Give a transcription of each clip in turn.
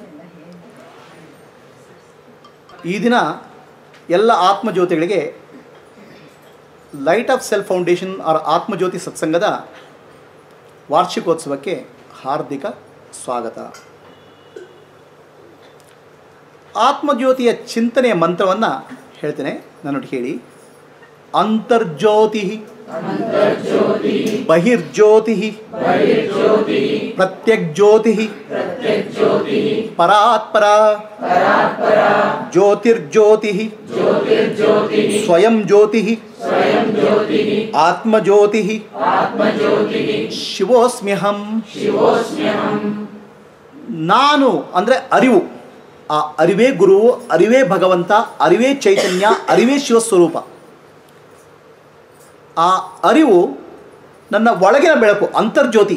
ಈ ದಿನ ಎಲ್ಲ ಆತ್ಮಜ್ಯೋತಿಗಳಿಗೆ light of self foundation or Atmajyoti ಸತ್ಸಂಗದ ವಾರ್ಷಿಕೋತ್ಸವಕ್ಕೆ ಹಾರ್ದಿಕ ಸ್ವಾಗತ ಆತ್ಮಜ್ಯೋತಿಯ ಚಿಂತನೆಯ ಮಂತ್ರವನ್ನು ಹೇಳ್ತೇನೆ ನನ್ನೊಟ್ಟು ಹೇಳಿ ಅಂತರ್ಜ್ಯೋತಿ ಬಹಿರ್ಜ್ಯೋತಿ ಪ್ರತ್ಯಗ್ಜ್ಯೋತಿ ಪರಾತ್ಪರ ಜ್ಯೋತಿರ್ಜ್ಯೋತಿ ಸ್ವಯಂ ಜ್ಯೋತಿ ಆತ್ಮಜ್ಯೋತಿ ಶಿವೋಸ್ಮ್ಯಹಂ ನಾನು ಅಂದರೆ ಅರಿವು ಆ ಅರಿವೇ ಗುರು ಅರಿವೇ ಭಗವಂತ ಅರಿವೇ ಚೈತನ್ಯ ಅರಿವೇ ಶಿವಸ್ವರೂಪ ಆ ಅರಿವು ನನ್ನ ಒಳಗಿನ ಬೆಳಕು ಅಂತರ್ಜ್ಯೋತಿ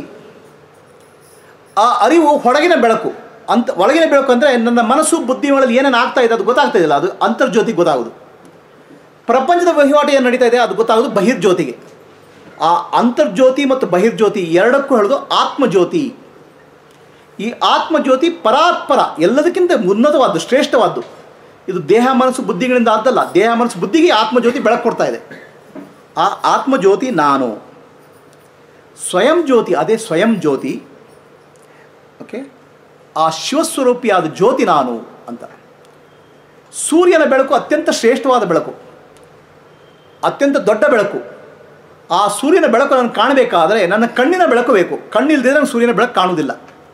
ಆ ಅರಿವು ಹೊರಗಿನ ಬೆಳಕು ಅಂತ ಒಳಗಿನ ಬೆಳಕು ಅಂದರೆ ನನ್ನ ಮನಸ್ಸು ಬುದ್ಧಿ ಒಳಗೆ ಏನೇನು ಆಗ್ತಾ ಇದೆ ಅದು ಗೊತ್ತಾಗ್ತಾ ಇದೆಯಲ್ಲ ಅದು ಅಂತರ್ಜ್ಯೋತಿ ಗೊತ್ತಾಗೋದು ಪ್ರಪಂಚದ ವಹಿವಾಟು ಏನು ನಡೀತಾ ಇದೆ ಅದು ಗೊತ್ತಾಗೋದು ಬಹಿರ್ಜ್ಯೋತಿಗೆ ಆ ಅಂತರ್ಜ್ಯೋತಿ ಮತ್ತು ಬಹಿರ್ಜ್ಯೋತಿ ಎರಡಕ್ಕೂ ಹೇಳೋದು ಆತ್ಮಜ್ಯೋತಿ ಈ ಆತ್ಮಜ್ಯೋತಿ ಪರಾತ್ಪರ ಎಲ್ಲದಕ್ಕಿಂತ ಉನ್ನತವಾದ್ದು ಶ್ರೇಷ್ಠವಾದ್ದು ಇದು ದೇಹ ಮನಸ್ಸು ಬುದ್ಧಿಗಳಿಂದ ಆದ್ದಲ್ಲ ದೇಹ ಮನಸ್ಸು ಬುದ್ಧಿಗೆ ಆತ್ಮಜ್ಯೋತಿ ಬೆಳಕು ಕೊಡ್ತಾ ಇದೆ ಆ ಆತ್ಮಜ್ಯೋತಿ ನಾನು ಸ್ವಯಂ ಜ್ಯೋತಿ ಅದೇ ಸ್ವಯಂ ಜ್ಯೋತಿ ಓಕೆ ಆ ಶಿವಸ್ವರೂಪಿಯಾದ ಜ್ಯೋತಿ ನಾನು ಅಂತ ಸೂರ್ಯನ ಬೆಳಕು ಅತ್ಯಂತ ಶ್ರೇಷ್ಠವಾದ ಬೆಳಕು ಅತ್ಯಂತ ದೊಡ್ಡ ಬೆಳಕು ಆ ಸೂರ್ಯನ ಬೆಳಕು ನಾನು ಕಾಣಬೇಕಾದರೆ ನನ್ನ ಕಣ್ಣಿನ ಬೆಳಕು ಬೇಕು ಕಣ್ಣಿಲ್ದಿದ್ರೆ ನನಗೆ ಸೂರ್ಯನ ಬೆಳಕು ಕಾಣುವುದಿಲ್ಲ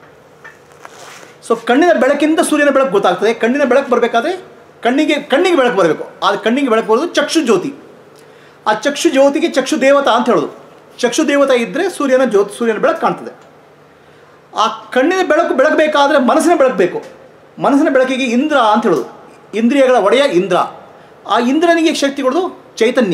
ಸೊ ಕಣ್ಣಿನ ಬೆಳಕಿಂದ ಸೂರ್ಯನ ಬೆಳಕು ಗೊತ್ತಾಗ್ತದೆ ಕಣ್ಣಿನ ಬೆಳಕು ಬರಬೇಕಾದ್ರೆ ಕಣ್ಣಿಗೆ ಕಣ್ಣಿಗೆ ಬೆಳಕು ಬರಬೇಕು ಆ ಕಣ್ಣಿಗೆ ಬೆಳಕು ಬರೋದು ಚಕ್ಷು ಜ್ಯೋತಿ ಆ ಚಕ್ಷು ಜ್ಯೋತಿಗೆ ಚಕ್ಷು ದೇವತಾ ಅಂತ ಹೇಳೋದು ಚಕ್ಷು ದೇವತಾ ಇದ್ದರೆ ಸೂರ್ಯನ ಜ್ಯೋತಿ ಸೂರ್ಯನ ಬೆಳಕು ಕಾಣ್ತದೆ ಆ ಕಣ್ಣಿನ ಬೆಳಕು ಬೆಳಗಬೇಕಾದ್ರೆ ಮನಸ್ಸಿನ ಬೆಳಕು ಬೇಕು ಮನಸ್ಸಿನ ಬೆಳಕಿಗೆ ಇಂದ್ರ ಅಂತ ಹೇಳೋದು ಇಂದ್ರಿಯಗಳ ಒಡೆಯ ಇಂದ್ರ ಆ ಇಂದ್ರನಿಗೆ ಶಕ್ತಿ ಕೊಡೋದು ಚೈತನ್ಯ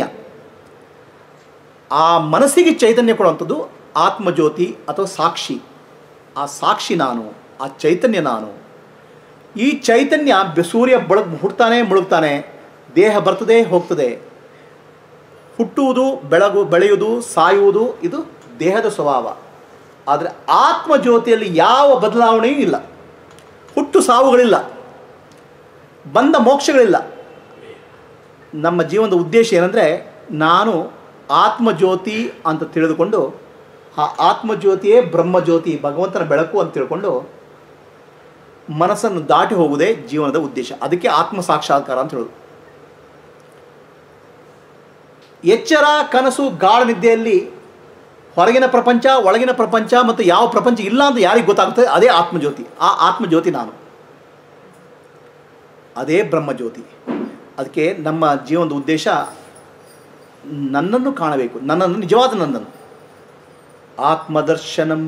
ಆ ಮನಸ್ಸಿಗೆ ಚೈತನ್ಯ ಕೊಡುವಂಥದ್ದು ಆತ್ಮಜ್ಯೋತಿ ಅಥವಾ ಸಾಕ್ಷಿ ಆ ಸಾಕ್ಷಿ ನಾನು ಆ ಚೈತನ್ಯ ನಾನು ಈ ಚೈತನ್ಯ ಬೆ- ಸೂರ್ಯ ಬೆಳಗ್ ಹುಡ್ತಾನೆ ಮುಳುಗ್ತಾನೆ ದೇಹ ಬರ್ತದೆ ಹೋಗ್ತದೆ ಹುಟ್ಟುವುದು ಬೆಳಗು ಬೆಳೆಯುವುದು ಸಾಯುವುದು ಇದು ದೇಹದ ಸ್ವಭಾವ ಆದರೆ ಆತ್ಮಜ್ಯೋತಿಯಲ್ಲಿ ಯಾವ ಬದಲಾವಣೆಯೂ ಇಲ್ಲ ಹುಟ್ಟು ಸಾವುಗಳಿಲ್ಲ ಬಂದ ಮೋಕ್ಷಗಳಿಲ್ಲ ನಮ್ಮ ಜೀವನದ ಉದ್ದೇಶ ಏನಂದರೆ ನಾನು ಆತ್ಮಜ್ಯೋತಿ ಅಂತ ತಿಳಿದುಕೊಂಡು ಆ ಆತ್ಮಜ್ಯೋತಿಯೇ ಬ್ರಹ್ಮಜ್ಯೋತಿ ಭಗವಂತನ ಬೆಳಕು ಅಂತ ತಿಳ್ಕೊಂಡು ಮನಸ್ಸನ್ನು ದಾಟಿ ಹೋಗುವುದೇ ಜೀವನದ ಉದ್ದೇಶ ಅದಕ್ಕೆ ಆತ್ಮ ಸಾಕ್ಷಾತ್ಕಾರ ಅಂತ ಹೇಳೋದು ಎಚ್ಚರ ಕನಸು ಗಾಢ ನಿದ್ದೆಯಲ್ಲಿ ಹೊರಗಿನ ಪ್ರಪಂಚ ಒಳಗಿನ ಪ್ರಪಂಚ ಮತ್ತು ಯಾವ ಪ್ರಪಂಚ ಇಲ್ಲ ಅಂತ ಯಾರಿಗೆ ಗೊತ್ತಾಗ್ತದೆ ಅದೇ ಆತ್ಮಜ್ಯೋತಿ ಆ ಆತ್ಮಜ್ಯೋತಿ ನಾನು ಅದೇ ಬ್ರಹ್ಮಜ್ಯೋತಿ ಅದಕ್ಕೆ ನಮ್ಮ ಜೀವನದ ಉದ್ದೇಶ ನನ್ನನ್ನು ಕಾಣಬೇಕು ನನ್ನನ್ನು ನಿಜವಾದ ನನ್ನನ್ನು ಆತ್ಮದರ್ಶನಂ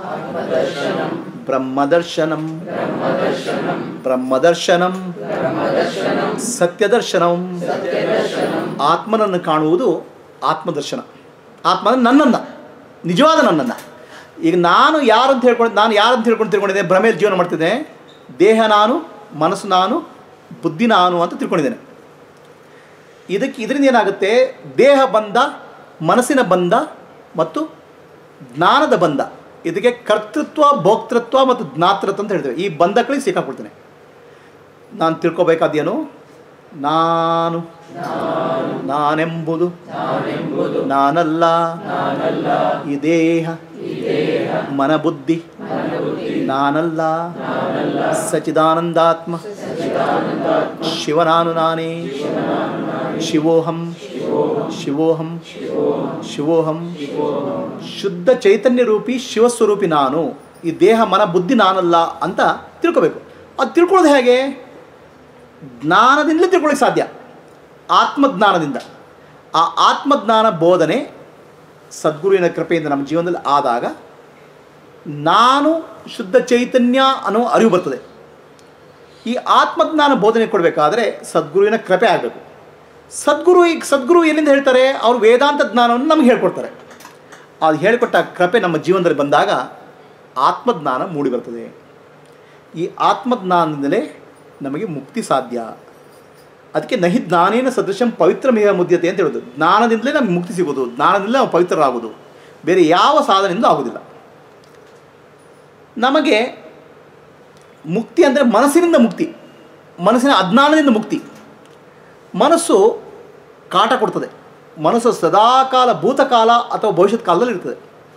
ಬ್ರಹ್ಮದರ್ಶನಂ ಬ್ರಹ್ಮದರ್ಶನಂ ಸತ್ಯದರ್ಶನಂ ಆತ್ಮನನ್ನು ಕಾಣುವುದು ಆತ್ಮದರ್ಶನ ಆತ್ಮ ನನ್ನನ್ನು ನಿಜವಾದ ನನ್ನನ್ನು ಈಗ ನಾನು ಯಾರಂತ ಹೇಳ್ಕೊಂಡು ನಾನು ಯಾರಂತ ಹೇಳ್ಕೊಂಡು ತಿಳ್ಕೊಂಡಿದ್ದೆ ಭ್ರಮೆಯಲ್ಲಿ ಜೀವನ ಮಾಡ್ತಿದ್ದೆ ದೇಹ ನಾನು ಮನಸ್ಸು ನಾನು ಬುದ್ಧಿ ನಾನು ಅಂತ ತಿಳ್ಕೊಂಡಿದ್ದೇನೆ ಇದಕ್ಕೆ ಇದರಿಂದ ಏನಾಗುತ್ತೆ ದೇಹ ಬಂಧ ಮನಸ್ಸಿನ ಬಂಧ ಮತ್ತು ಜ್ಞಾನದ ಬಂಧ ಇದಕ್ಕೆ ಕರ್ತೃತ್ವ ಭೋಕ್ತೃತ್ವ ಮತ್ತು ಜ್ಞಾತೃತ್ವ ಅಂತ ಹೇಳ್ತೇವೆ ಈ ಬಂಧಗಳಿಗೆ ಸಿಕ್ಕಾಕೊಳ್ತೇನೆ ನಾನು ತಿಳ್ಕೊಬೇಕಾದೇನು ನಾನು ನಾನೆಂಬುದು ನಾನಲ್ಲ ಈ ದೇಹ ಮನಬುದ್ಧಿ ನಾನಲ್ಲ ಸಚಿದಾನಂದಾತ್ಮ ಶಿವನಾನು ನಾನೇ ಶಿವೋಹಂ ಶಿವೋಹಂ ಶಿವೋಹಂ ಶುದ್ಧ ಚೈತನ್ಯ ರೂಪಿ ಶಿವಸ್ವರೂಪಿ ನಾನು ಈ ದೇಹ ಮನ ಬುದ್ಧಿ ನಾನಲ್ಲ ಅಂತ ತಿಳ್ಕೊಬೇಕು ಅದು ತಿಳ್ಕೊಳ್ಳೋದು ಹೇಗೆ ಜ್ಞಾನದಿಂದಲೇ ತಿಳ್ಕೊಳ್ಳೋಕ್ಕೆ ಸಾಧ್ಯ ಆತ್ಮಜ್ಞಾನದಿಂದ ಆ ಆತ್ಮಜ್ಞಾನ ಬೋಧನೆ ಸದ್ಗುರುವಿನ ಕೃಪೆಯಿಂದ ನಮ್ಮ ಜೀವನದಲ್ಲಿ ಆದಾಗ ನಾನು ಶುದ್ಧ ಚೈತನ್ಯ ಅನ್ನೋ ಅರಿವು ಬರ್ತದೆ ಈ ಆತ್ಮಜ್ಞಾನ ಬೋಧನೆ ಕೊಡಬೇಕಾದ್ರೆ ಸದ್ಗುರುವಿನ ಕೃಪೆ ಆಗಬೇಕು ಸದ್ಗುರು ಈಗ ಸದ್ಗುರು ಎಲ್ಲಿಂದ ಹೇಳ್ತಾರೆ ಅವರು ವೇದಾಂತ ಜ್ಞಾನವನ್ನು ನಮಗೆ ಹೇಳ್ಕೊಡ್ತಾರೆ ಅದು ಹೇಳಿಕೊಟ್ಟ ಕೃಪೆ ನಮ್ಮ ಜೀವನದಲ್ಲಿ ಬಂದಾಗ ಆತ್ಮಜ್ಞಾನ ಮೂಡಿ ಬರ್ತದೆ ಈ ಆತ್ಮಜ್ಞಾನದಿಂದಲೇ ನಮಗೆ ಮುಕ್ತಿ ಸಾಧ್ಯ ಅದಕ್ಕೆ ನಹಿ ಜ್ಞಾನೇನ ಸದೃಶಂ ಪವಿತ್ರಮೇವ ಮುದ್ಯತೆ ಅಂತ ಹೇಳೋದು ಜ್ಞಾನದಿಂದಲೇ ನಮಗೆ ಮುಕ್ತಿ ಸಿಗೋದು ಜ್ಞಾನದಿಂದಲೇ ನಾವು ಪವಿತ್ರರಾಗೋದು ಬೇರೆ ಯಾವ ಸಾಧನೆಯಿಂದ ಆಗೋದಿಲ್ಲ ನಮಗೆ ಮುಕ್ತಿ ಅಂದರೆ ಮನಸ್ಸಿನಿಂದ ಮುಕ್ತಿ ಮನಸ್ಸಿನ ಅಜ್ಞಾನದಿಂದ ಮುಕ್ತಿ ಮನಸ್ಸು ಕಾಟ ಕೊಡ್ತದೆ ಮನಸ್ಸು ಸದಾಕಾಲ ಭೂತಕಾಲ ಅಥವಾ ಭವಿಷ್ಯತ್ ಕಾಲದಲ್ಲಿ ಇರ್ತದೆ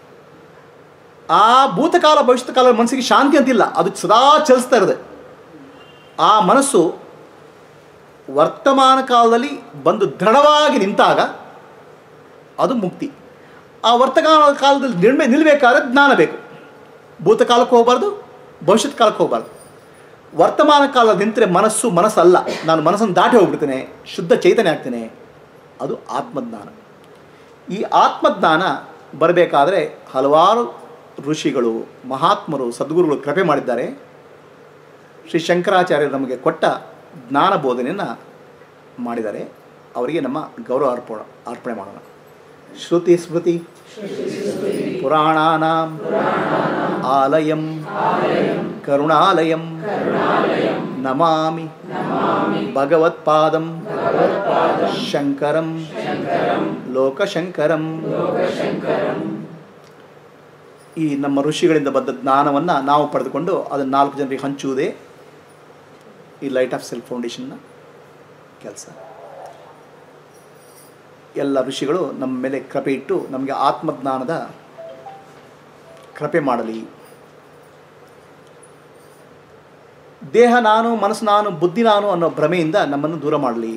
ಆ ಭೂತಕಾಲ ಭವಿಷ್ಯತ್ ಕಾಲ ಮನಸ್ಸಿಗೆ ಶಾಂತಿ ಅಂತಿಲ್ಲ ಅದು ಸದಾ ಚಲಿಸ್ತಾ ಇರುತ್ತೆ ಆ ಮನಸ್ಸು ವರ್ತಮಾನ ಕಾಲದಲ್ಲಿ ಬಂದು ದೃಢವಾಗಿ ನಿಂತಾಗ ಅದು ಮುಕ್ತಿ ಆ ವರ್ತಮಾನ ಕಾಲದಲ್ಲಿ ನಿರ್ಮೆ ನಿಲ್ಲಬೇಕಾದ್ರೆ ಜ್ಞಾನ ಬೇಕು ಭೂತಕಾಲಕ್ಕೆ ಹೋಗಬಾರ್ದು ಭವಿಷ್ಯತ್ ಕಾಲಕ್ಕೆ ಹೋಗಬಾರ್ದು ವರ್ತಮಾನ ಕಾಲ ನಿಂತರೆ ಮನಸ್ಸು ಮನಸ್ಸಲ್ಲ ನಾನು ಮನಸ್ಸನ್ನು ದಾಟಿ ಹೋಗ್ಬಿಡ್ತೇನೆ ಶುದ್ಧ ಚೈತನ್ಯ ಆಗ್ತೇನೆ ಅದು ಆತ್ಮಜ್ಞಾನ ಈ ಆತ್ಮಜ್ಞಾನ ಬರಬೇಕಾದ್ರೆ ಹಲವಾರು ಋಷಿಗಳು ಮಹಾತ್ಮರು ಸದ್ಗುರುಗಳು ಕೃಪೆ ಮಾಡಿದ್ದಾರೆ ಶ್ರೀ ಶಂಕರಾಚಾರ್ಯರು ನಮಗೆ ಕೊಟ್ಟ ಜ್ಞಾನ ಬೋಧನೆಯನ್ನು ಮಾಡಿದ್ದಾರೆ ಅವರಿಗೆ ನಮ್ಮ ಗೌರವ ಅರ್ಪಣ ಅರ್ಪಣೆ ಮಾಡೋಣ ಶ್ರುತಿ ಸ್ಮೃತಿ ಪುರಾಣಾನಾಂ ಆಲಯಂ ಕರುಣಾಲಯಂ ನಮಾಮಿ ಭಗವತ್ಪಾದಂ ಶಂಕರಂ ಲೋಕಶಂಕರಂ ಈ ನಮ್ಮ ಋಷಿಗಳಿಂದ ಬಂದ ಜ್ಞಾನವನ್ನು ನಾವು ಪಡೆದುಕೊಂಡು ಅದನ್ನು ನಾಲ್ಕು ಜನರಿಗೆ ಹಂಚುವುದೇ ಈ ಲೈಟ್ ಆಫ್ ಸೆಲ್ಫ್ ಫೌಂಡೇಶನ್ನ ಕೆಲಸ ಎಲ್ಲ ಋಷಿಗಳು ನಮ್ಮ ಮೇಲೆ ಕೃಪೆ ಇಟ್ಟು ನಮಗೆ ಆತ್ಮಜ್ಞಾನದ ಕೃಪೆ ಮಾಡಲಿ ದೇಹ ನಾನು ಮನಸ್ಸು ನಾನು ಬುದ್ಧಿ ನಾನು ಅನ್ನೋ ಭ್ರಮೆಯಿಂದ ನಮ್ಮನ್ನು ದೂರ ಮಾಡಲಿ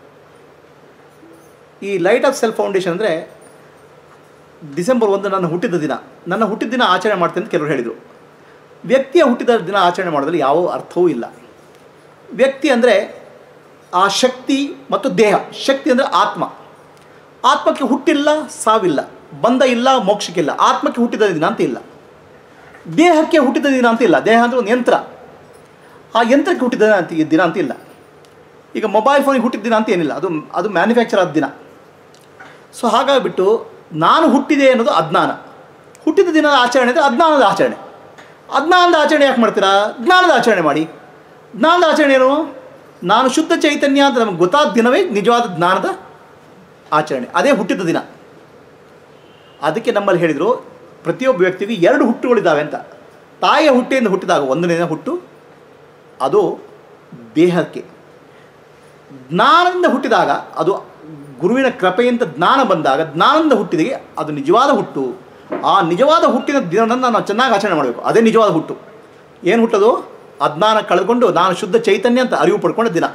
ಈ ಲೈಟ್ ಆಫ್ ಸೆಲ್ಫ್ ಫೌಂಡೇಶನ್ ಅಂದರೆ ಡಿಸೆಂಬರ್ ಒಂದು ನನ್ನ ಹುಟ್ಟಿದ ದಿನ ನನ್ನ ಹುಟ್ಟಿದ ದಿನ ಆಚರಣೆ ಮಾಡ್ತೇನೆ ಅಂತ ಕೆಲವರು ಹೇಳಿದರು ವ್ಯಕ್ತಿಯ ಹುಟ್ಟಿದ ದಿನ ಆಚರಣೆ ಮಾಡೋದ್ರಲ್ಲಿ ಯಾವ ಅರ್ಥವೂ ಇಲ್ಲ ವ್ಯಕ್ತಿ ಅಂದರೆ ಆ ಶಕ್ತಿ ಮತ್ತು ದೇಹ ಶಕ್ತಿ ಅಂದರೆ ಆತ್ಮ ಆತ್ಮಕ್ಕೆ ಹುಟ್ಟಿಲ್ಲ ಸಾವಿಲ್ಲ ಬಂಧ ಇಲ್ಲ ಮೋಕ್ಷಕ್ಕಿಲ್ಲ ಆತ್ಮಕ್ಕೆ ಹುಟ್ಟಿದ ದಿನ ಅಂತ ಇಲ್ಲ ದೇಹಕ್ಕೆ ಹುಟ್ಟಿದ ದಿನ ಅಂತ ಇಲ್ಲ ದೇಹ ಅಂದರೆ ಒಂದು ಯಂತ್ರ ಆ ಯಂತ್ರಕ್ಕೆ ಹುಟ್ಟಿದ ದಿನ ಅಂತ ದಿನ ಅಂತ ಇಲ್ಲ ಈಗ ಮೊಬೈಲ್ ಫೋನಿಗೆ ಹುಟ್ಟಿದ ದಿನ ಅಂತ ಏನಿಲ್ಲ ಅದು ಅದು ಮ್ಯಾನುಫ್ಯಾಕ್ಚರ್ ಆದ ದಿನ ಸೊ ಹಾಗಾಗಿಬಿಟ್ಟು ನಾನು ಹುಟ್ಟಿದೆ ಅನ್ನೋದು ಅಜ್ಞಾನ ಹುಟ್ಟಿದ ದಿನದ ಆಚರಣೆ ಅಂದರೆ ಅಜ್ಞಾನದ ಆಚರಣೆ ಅಜ್ಞಾನದ ಆಚರಣೆ ಯಾಕೆ ಮಾಡ್ತೀರಾ ಜ್ಞಾನದ ಆಚರಣೆ ಮಾಡಿ ಜ್ಞಾನದ ಆಚರಣೆ ಏನು ನಾನು ಶುದ್ಧ ಚೈತನ್ಯ ಅಂತ ನಮಗೆ ಗೊತ್ತಾದ ದಿನವೇ ನಿಜವಾದ ಜ್ಞಾನದ ಆಚರಣೆ ಅದೇ ಹುಟ್ಟಿದ ದಿನ ಅದಕ್ಕೆ ನಮ್ಮಲ್ಲಿ ಹೇಳಿದರು ಪ್ರತಿಯೊಬ್ಬ ವ್ಯಕ್ತಿಗೂ ಎರಡು ಹುಟ್ಟುಗಳಿದ್ದಾವೆ ಅಂತ ತಾಯಿಯ ಹುಟ್ಟಿಯಿಂದ ಹುಟ್ಟಿದಾಗ ಒಂದನೇ ಹುಟ್ಟು ಅದು ದೇಹಕ್ಕೆ ಜ್ಞಾನದಿಂದ ಹುಟ್ಟಿದಾಗ ಅದು ಗುರುವಿನ ಕೃಪೆಯಿಂದ ಜ್ಞಾನ ಬಂದಾಗ ಜ್ಞಾನದಿಂದ ಹುಟ್ಟಿದಾಗ ಅದು ನಿಜವಾದ ಹುಟ್ಟು ಆ ನಿಜವಾದ ಹುಟ್ಟಿನ ದಿನವನ್ನು ನಾವು ಚೆನ್ನಾಗಿ ಆಚರಣೆ ಮಾಡಬೇಕು ಅದೇ ನಿಜವಾದ ಹುಟ್ಟು ಏನು ಹುಟ್ಟದು ಅಜ್ಞಾನ ಕಳೆದುಕೊಂಡು ನಾನು ಶುದ್ಧ ಚೈತನ್ಯ ಅಂತ ಅರಿವು ಪಡ್ಕೊಂಡ ದಿನ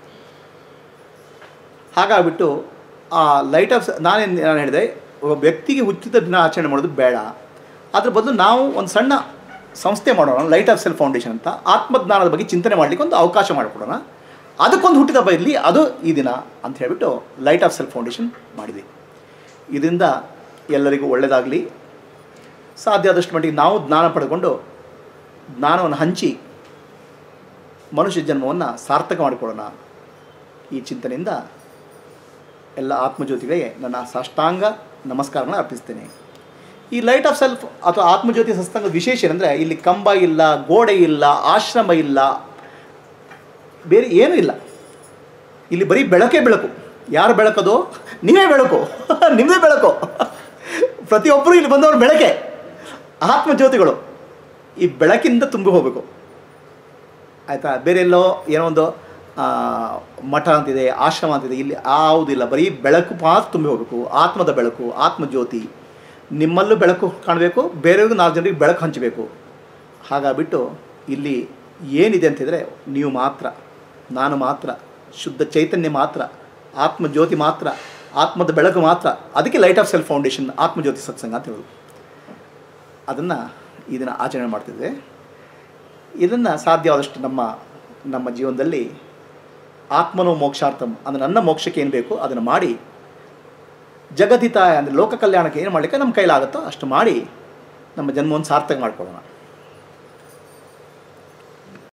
ಹಾಗಾಗ್ಬಿಟ್ಟು ಆ ಲೈಟ್ ಆಫ್ ನಾನೇನು ನಾನು ಹೇಳಿದೆ ಒಬ್ಬ ವ್ಯಕ್ತಿಗೆ ಹುಚ್ಚಿದ ದಿನ ಆಚರಣೆ ಮಾಡೋದು ಬೇಡ ಅದ್ರ ಬದಲು ನಾವು ಒಂದು ಸಣ್ಣ ಸಂಸ್ಥೆ ಮಾಡೋಣ ಲೈಟ್ ಆಫ್ ಸೆಲ್ಫ್ ಫೌಂಡೇಶನ್ ಅಂತ ಆತ್ಮಜ್ಞಾನದ ಬಗ್ಗೆ ಚಿಂತನೆ ಮಾಡಲಿಕ್ಕೆ ಒಂದು ಅವಕಾಶ ಮಾಡಿಕೊಡೋಣ ಅದಕ್ಕೊಂದು ಹುಟ್ಟಿದ ಹಬ್ಬ ಇರಲಿ ಅದು ಈ ದಿನ ಅಂತ ಹೇಳಿಬಿಟ್ಟು ಲೈಟ್ ಆಫ್ ಸೆಲ್ಫ್ ಫೌಂಡೇಶನ್ ಮಾಡಿದೆ ಇದರಿಂದ ಎಲ್ಲರಿಗೂ ಒಳ್ಳೆಯದಾಗಲಿ ಸಾಧ್ಯ ಆದಷ್ಟು ಮಟ್ಟಿಗೆ ನಾವು ಜ್ಞಾನ ಪಡೆದುಕೊಂಡು ಜ್ಞಾನವನ್ನು ಹಂಚಿ ಮನುಷ್ಯ ಜನ್ಮವನ್ನು ಸಾರ್ಥಕ ಮಾಡಿಕೊಳ್ಳೋಣ ಈ ಚಿಂತನೆಯಿಂದ ಎಲ್ಲ ಆತ್ಮಜ್ಯೋತಿಗಳಿಗೆ ನನ್ನ ಸಾಷ್ಟಾಂಗ ನಮಸ್ಕಾರಗಳನ್ನ ಅರ್ಪಿಸ್ತೇನೆ ಈ ಲೈಟ್ ಆಫ್ ಸೆಲ್ಫ್ ಅಥವಾ ಆತ್ಮಜ್ಯೋತಿ ಸತ್ಸಂಗದ ವಿಶೇಷ ಏನಂದರೆ ಇಲ್ಲಿ ಕಂಬ ಇಲ್ಲ ಗೋಡೆ ಇಲ್ಲ ಆಶ್ರಮ ಇಲ್ಲ ಬೇರೆ ಏನೂ ಇಲ್ಲ ಇಲ್ಲಿ ಬರೀ ಬೆಳಕೇ ಬೆಳಕು ಯಾರು ಬೆಳಕದು ನೀವೇ ಬೆಳಕು ನಿಮ್ಮದೇ ಬೆಳಕು ಪ್ರತಿಯೊಬ್ಬರು ಇಲ್ಲಿ ಬಂದವರು ಬೆಳಕೆ ಆತ್ಮಜ್ಯೋತಿಗಳು ಈ ಬೆಳಕಿಂದ ತುಂಬಿ ಹೋಗಬೇಕು ಆಯಿತಾ ಬೇರೆ ಎಲ್ಲೋ ಏನೋ ಒಂದು ಆ, ಮಠ ಅಂತಿದೆ ಆಶ್ರಮ ಅಂತಿದೆ ಇಲ್ಲಿ ಯಾವುದಿಲ್ಲ ಬರೀ ಬೆಳಕು ಮಾತ್ರ ತುಂಬಿ ಹೋಗಬೇಕು ಆತ್ಮದ ಬೆಳಕು ಆತ್ಮಜ್ಯೋತಿ ನಿಮ್ಮಲ್ಲೂ ಬೆಳಕು ಕಾಣಬೇಕು ಬೇರೆಯವ್ರಿಗೂ ನಾಲ್ಕು ಜನರಿಗೆ ಬೆಳಕು ಹಂಚಬೇಕು ಹಾಗಾಗ್ಬಿಟ್ಟು ಇಲ್ಲಿ ಏನಿದೆ ಅಂತಿದ್ರೆ ನೀವು ಮಾತ್ರ ನಾನು ಮಾತ್ರ ಶುದ್ಧ ಚೈತನ್ಯ ಮಾತ್ರ ಆತ್ಮಜ್ಯೋತಿ ಮಾತ್ರ ಆತ್ಮದ ಬೆಳಕು ಮಾತ್ರ ಅದಕ್ಕೆ light of self foundation Atmajyoti Satsang ಅಂತ ಹೇಳೋದು ಅದನ್ನು ಇದನ್ನು ಆಚರಣೆ ಮಾಡ್ತಿದ್ದೆ ಇದನ್ನು ಸಾಧ್ಯವಾದಷ್ಟು ನಮ್ಮ ನಮ್ಮ ಜೀವನದಲ್ಲಿ ಆತ್ಮನೋ ಮೋಕ್ಷಾರ್ಥಂ ಅಂದರೆ ನನ್ನ ಮೋಕ್ಷಕ್ಕೆ ಏನು ಬೇಕು ಅದನ್ನು ಮಾಡಿ ಜಗದಿತಾಯ ಅಂದರೆ ಲೋಕ ಕಲ್ಯಾಣಕ್ಕೆ ಏನು ಮಾಡಲಿಕ್ಕೆ ನಮ್ಮ ಕೈಲಾಗುತ್ತೋ ಅಷ್ಟು ಮಾಡಿ ನಮ್ಮ ಜನ್ಮವನ್ನು ಸಾರ್ಥಕ ಮಾಡ್ಕೊಳ್ಳೋಣ